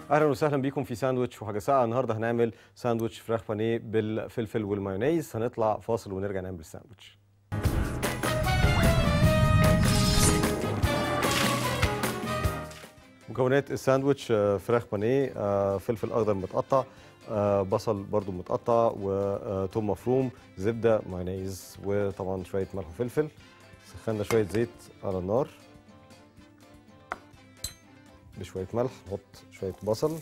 اهلا وسهلا بيكم في ساندوتش وحاجه ساعه النهارده هنعمل ساندوتش فراخ بانيه بالفلفل والمايونيز هنطلع فاصل ونرجع نعمل الساندوتش مكونات الساندوتش آه، فراخ بانيه آه، فلفل اخضر متقطع آه، بصل برضو متقطع وتوم مفروم زبده مايونيز وطبعا شويه ملح وفلفل سخنا شويه زيت على النار بشويه ملح نحط شويه بصل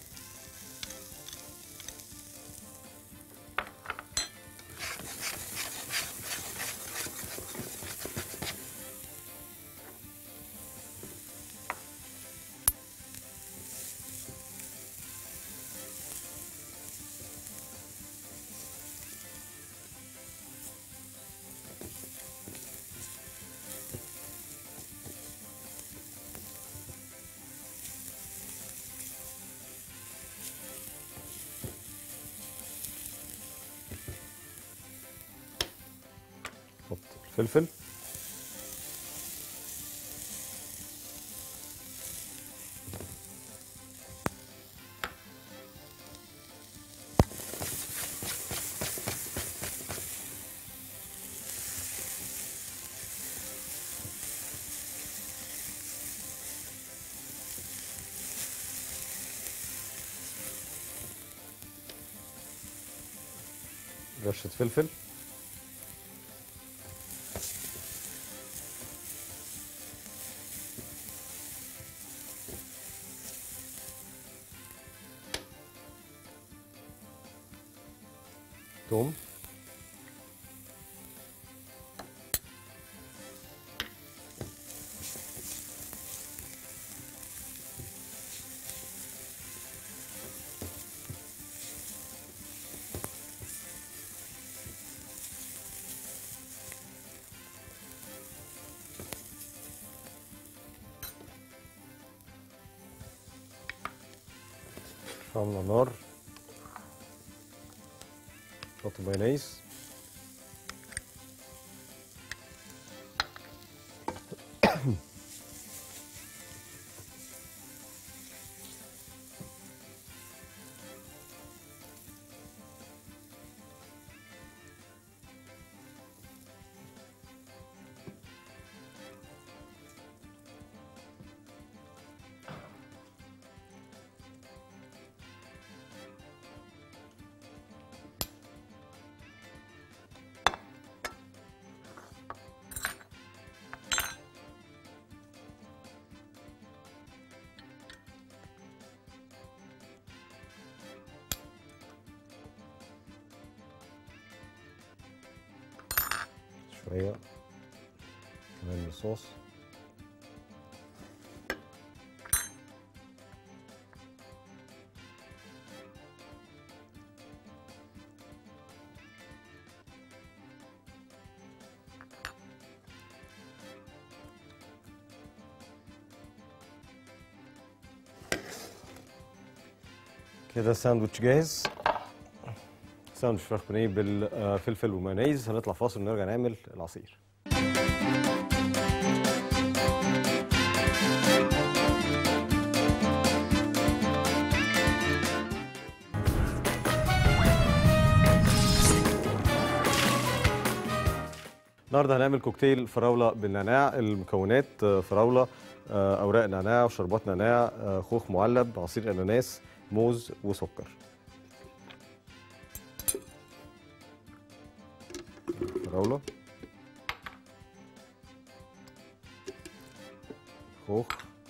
نحط الفلفل رشة فلفل توم رفعنا النار نحط مايونيز شوية كمان من الصوص كده الساندوتش جاهز ساندوتش فراخ بانيه بالفلفل والمايونيز هنطلع فاصل ونرجع نعمل العصير النهارده هنعمل كوكتيل فراوله بالنعناع المكونات آه، فراوله آه، اوراق نعناع وشربات نعناع آه، خوخ معلب عصير اناناس موز وسكر فراوله خوخ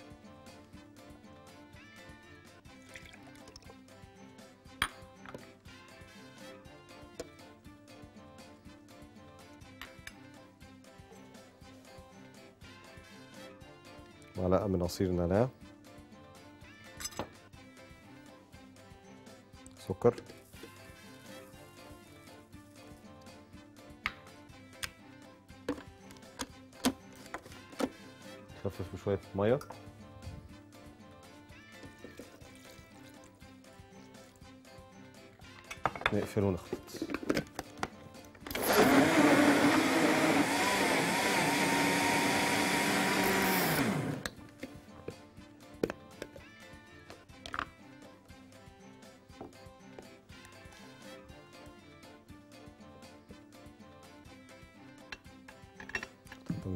معلقه من عصير نعناع سكر نخفف بشويه ميه نقفل ونخلط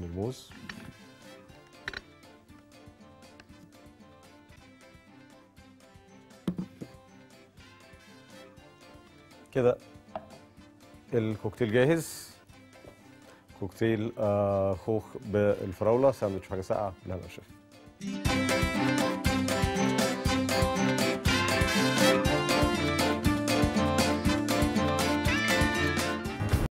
من الموز كده الكوكتيل جاهز كوكتيل آه خوخ بالفراوله ساندوتش حاجه ساقعه لا يا شيف